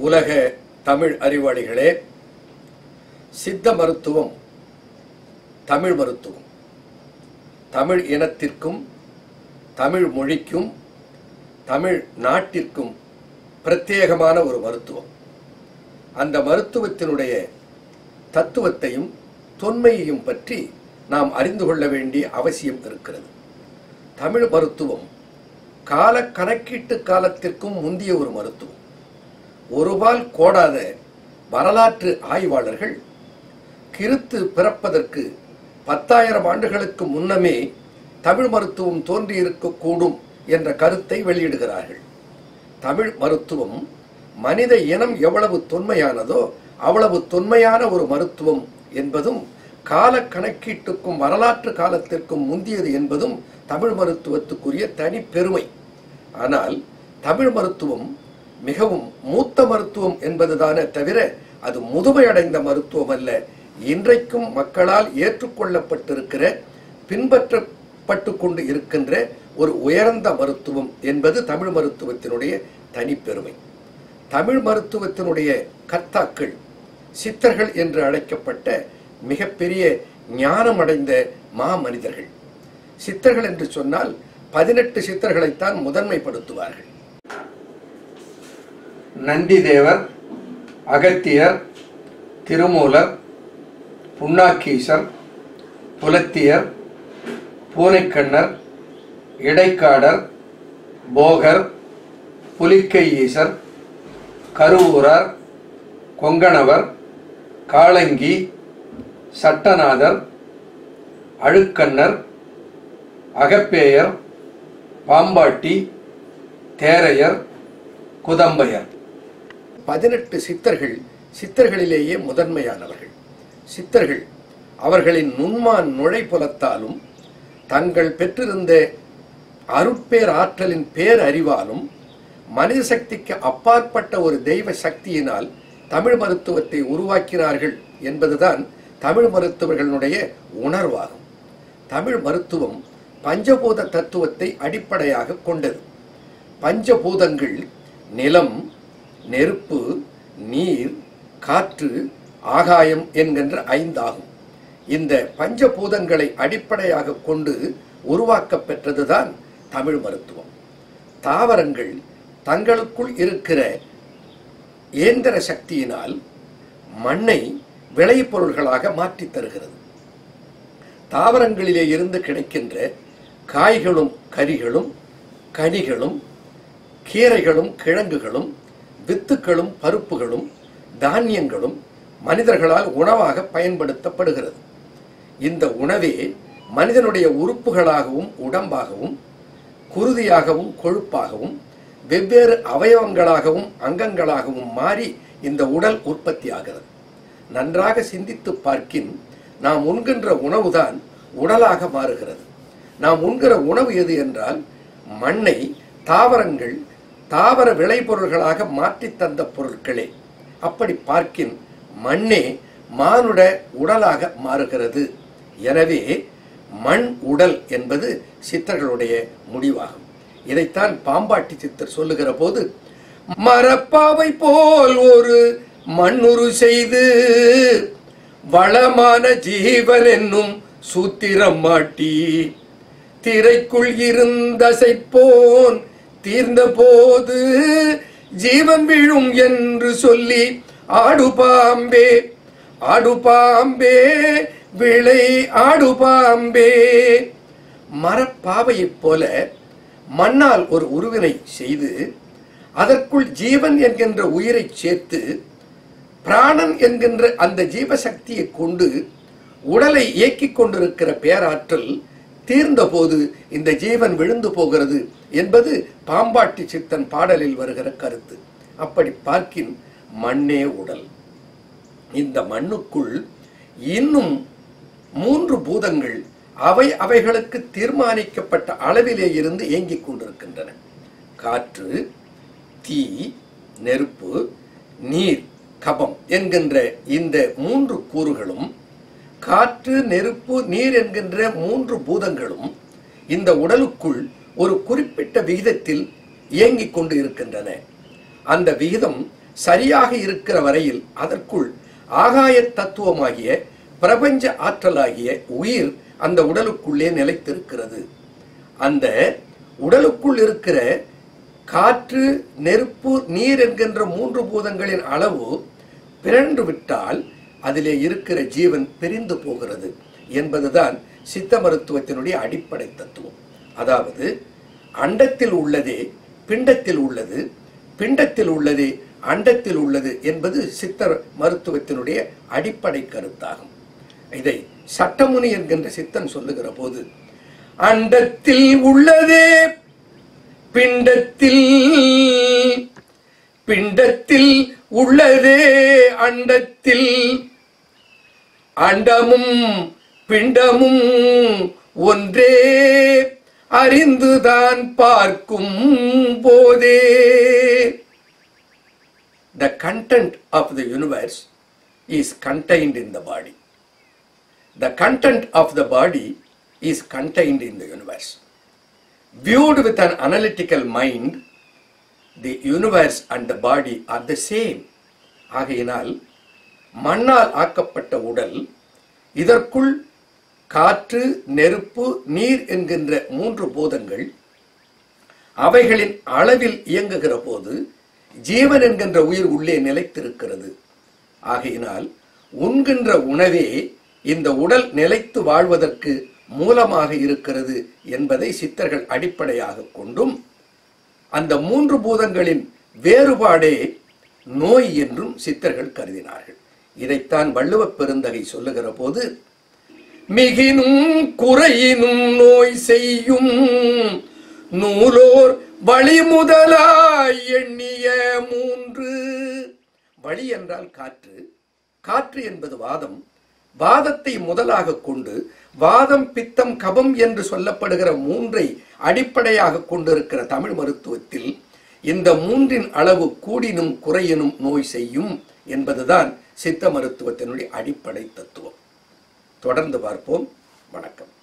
உலக தமிழ் அறிவாளிகளே சித்த மருத்துவம் தமிழ் மருத்துவம் தமிழ் இனத்திற்கும் தமிழ் மொழிக்கும் தமிழ் நாட்டிற்கும் பிரத்யேகமான ஒரு மருத்துவம் அந்த மருத்துவத்தினுடைய தத்துவத்தையும் தொன்மையையும் பற்றி நாம் அறிந்து கொள்ள வேண்டிய அவசியம் இருக்கிறது தமிழ் மருத்துவம் கால கணக்கீட்டு காலத்திற்கும் முந்திய ஒரு மருத்துவம் ஒருபால் கோடாத வரலாற்று ஆய்வாளர்கள் கிறித்து பிறப்பதற்கு பத்தாயிரம் ஆண்டுகளுக்கு முன்னமே தமிழ் மருத்துவம் தோன்றியிருக்கக்கூடும் என்ற கருத்தை வெளியிடுகிறார்கள் தமிழ் மருத்துவம் மனித இனம் எவ்வளவு தொன்மையானதோ அவ்வளவு தொன்மையான ஒரு மருத்துவம் என்பதும் கால கணக்கீட்டுக்கும் வரலாற்று காலத்திற்கும் முந்தியது என்பதும் தமிழ் மருத்துவத்துக்குரிய தனி பெருமை ஆனால் தமிழ் மருத்துவம் மிகவும் மூத்த மருத்துவம் என்பதுதானே தவிர அது முதுமையடைந்த மருத்துவம் அல்ல இன்றைக்கும் மக்களால் ஏற்றுக்கொள்ளப்பட்டிருக்கிற பின்பற்றப்பட்டு கொண்டு இருக்கின்ற ஒரு உயர்ந்த மருத்துவம் என்பது தமிழ் மருத்துவத்தினுடைய தனிப்பெருமை தமிழ் மருத்துவத்தினுடைய கர்த்தாக்கள் சித்தர்கள் என்று அழைக்கப்பட்ட மிகப்பெரிய ஞானமடைந்த மாமனிதர்கள் சித்தர்கள் என்று சொன்னால் பதினெட்டு சித்தர்களைத்தான் முதன்மைப்படுத்துவார்கள் நந்திதேவர் அகத்தியர் திருமூலர் புன்னாக்கீசர் புலத்தியர் பூனைக்கண்ணர் இடைக்காடர் போகர் புலிக்கை ஈசர் கருவூரார் கொங்கணவர் காளங்கி சட்டநாதர் அழுக்கண்ணர் அகப்பேயர் பாம்பாட்டி தேரையர் குதம்பையர் பதினெட்டு சித்தர்கள் சித்தர்களிலேயே முதன்மையானவர்கள் சித்தர்கள் அவர்களின் நுண்மான் நுழைப்புலத்தாலும் தங்கள் பெற்றிருந்த அருட்பேர் ஆற்றலின் பேரறிவாலும் மனித சக்திக்கு அப்பாற்பட்ட ஒரு தெய்வ சக்தியினால் தமிழ் மருத்துவத்தை உருவாக்கினார்கள் என்பதுதான் தமிழ் மருத்துவர்களுடைய உணர்வாகும் தமிழ் மருத்துவம் பஞ்சபூத தத்துவத்தை அடிப்படையாக கொண்டது பஞ்சபூதங்கள் நிலம் நெருப்பு நீர் காற்று ஆகாயம் என்கின்ற ஐந்தாகும் இந்த பஞ்சபூதங்களை அடிப்படையாக கொண்டு உருவாக்கப் பெற்றதுதான் தமிழ் மருத்துவம் தாவரங்கள் தங்களுக்குள் இருக்கிற இயந்திர சக்தியினால் மண்ணை விளைபொருள்களாக மாற்றித் தருகிறது தாவரங்களிலே இருந்து கிடைக்கின்ற காய்களும் கறிகளும் கனிகளும் கீரைகளும் கிழங்குகளும் வித்துக்களும் பருப்புகளும் தானியங்களும் மனிதர்களால் உணவாக பயன்படுத்தப்படுகிறது இந்த உணவே மனிதனுடைய உறுப்புகளாகவும் உடம்பாகவும் குருதியாகவும் கொழுப்பாகவும் வெவ்வேறு அவயவங்களாகவும் அங்கங்களாகவும் மாறி இந்த உடல் உற்பத்தியாகிறது நன்றாக சிந்தித்து பார்க்கின் நாம் உண்கின்ற உணவுதான் உடலாக மாறுகிறது நாம் உண்கிற உணவு எது என்றால் மண்ணை தாவரங்கள் தாவர விளைபொருள்களாக மாற்றித் தந்த பொருட்களே அப்படி பார்க்கின் மண்ணே மானுட உடலாக மாறுகிறது எனவே மண் உடல் என்பது சித்தர்களுடைய முடிவாகும் இதைத்தான் பாம்பாட்டி சித்தர் சொல்லுகிற போது மரப்பாவை போல் ஒரு மண்ணுரு செய்து வளமான ஜீவன் என்னும் சூத்திரம் மாட்டி திரைக்குள் இருந்தசைப்போன் தீர்ந்த போது ஜீவன் விழும் என்று சொல்லி ஆடு பாம்பே ஆடு பாம்பே விளை ஆடு பாம்பே மரப்பாவையைப் போல மண்ணால் ஒரு உருவினை செய்து அதற்குள் ஜீவன் என்கின்ற உயிரை சேர்த்து பிராணன் என்கின்ற அந்த ஜீவசக்தியை கொண்டு உடலை இயக்கிக் கொண்டிருக்கிற பேராற்றல் தீர்ந்தபோது இந்த ஜீவன் விழுந்து போகிறது என்பது பாம்பாட்டி சித்தன் பாடலில் வருகிற கருத்து அப்படி பார்க்கின் மண்ணே உடல் இந்த மண்ணுக்குள் இன்னும் மூன்று பூதங்கள் அவை அவைகளுக்கு தீர்மானிக்கப்பட்ட அளவிலே இருந்து இயங்கிக் கொண்டிருக்கின்றன காற்று தீ நெருப்பு நீர் கபம் என்கின்ற இந்த மூன்று கூறுகளும் காற்று நெருப்பு நீர் என்கின்ற மூன்று பூதங்களும் இந்த உடலுக்குள் ஒரு குறிப்பிட்ட விகிதத்தில் இயங்கிக் கொண்டு இருக்கின்றன அந்த விகிதம் சரியாக இருக்கிற வரையில் அதற்குள் ஆகாய தத்துவமாகிய பிரபஞ்ச ஆற்றலாகிய உயிர் அந்த உடலுக்குள்ளே நிலைத்திருக்கிறது அந்த உடலுக்குள் இருக்கிற காற்று நெருப்பு நீர் என்கின்ற மூன்று பூதங்களின் அளவு பிறண்டு விட்டால் அதிலே இருக்கிற ஜீவன் பிரிந்து போகிறது என்பதுதான் சித்த மருத்துவத்தினுடைய அடிப்படை தத்துவம் அதாவது அண்டத்தில் உள்ளதே பிண்டத்தில் உள்ளது பிண்டத்தில் உள்ளதே அண்டத்தில் உள்ளது என்பது சித்தர் மருத்துவத்தினுடைய அடிப்படை கருத்தாகும் இதை சட்டமுனி என்கின்ற சித்தன் சொல்லுகிற போது அண்டத்தில் உள்ளதே பிண்டத்தில் பிண்டத்தில் உள்ளதே அண்டத்தில் அண்டமும் பிண்டமும் ஒன்றே அறிந்துதான் பார்க்கும் போதே the content of the universe is contained in the body. The content of the body is contained in the universe. Viewed with an analytical mind, the universe and the body are the same. ஆகையினால் மண்ணால் ஆக்கப்பட்ட உடல் இதற்குள் காற்று நெருப்பு நீர் என்கின்ற மூன்று பூதங்கள் அவைகளின் அளவில் இயங்குகிற போது ஜீவன் என்கின்ற உயிர் உள்ளே நிலைத்திருக்கிறது ஆகையினால் உண்கின்ற உணவே இந்த உடல் நிலைத்து வாழ்வதற்கு மூலமாக இருக்கிறது என்பதை சித்தர்கள் அடிப்படையாக கொண்டும் அந்த மூன்று பூதங்களின் வேறுபாடே நோய் என்றும் சித்தர்கள் கருதினார்கள் இதைத்தான் வள்ளுவப் பெருந்தகை சொல்லுகிற போது மிகினும் குறையினும் நோய் செய்யும் நூலோர் வழி முதலாய் எண்ணிய மூன்று வழி என்றால் காற்று காற்று என்பது வாதம் வாதத்தை முதலாக கொண்டு வாதம் பித்தம் கபம் என்று சொல்லப்படுகிற மூன்றை அடிப்படையாக கொண்டிருக்கிற தமிழ் மருத்துவத்தில் இந்த மூன்றின் அளவு கூடினும் குறையினும் நோய் செய்யும் என்பதுதான் சித்த மருத்துவத்தினுடைய அடிப்படை தத்துவம் தொடர்ந்து பார்ப்போம் வணக்கம்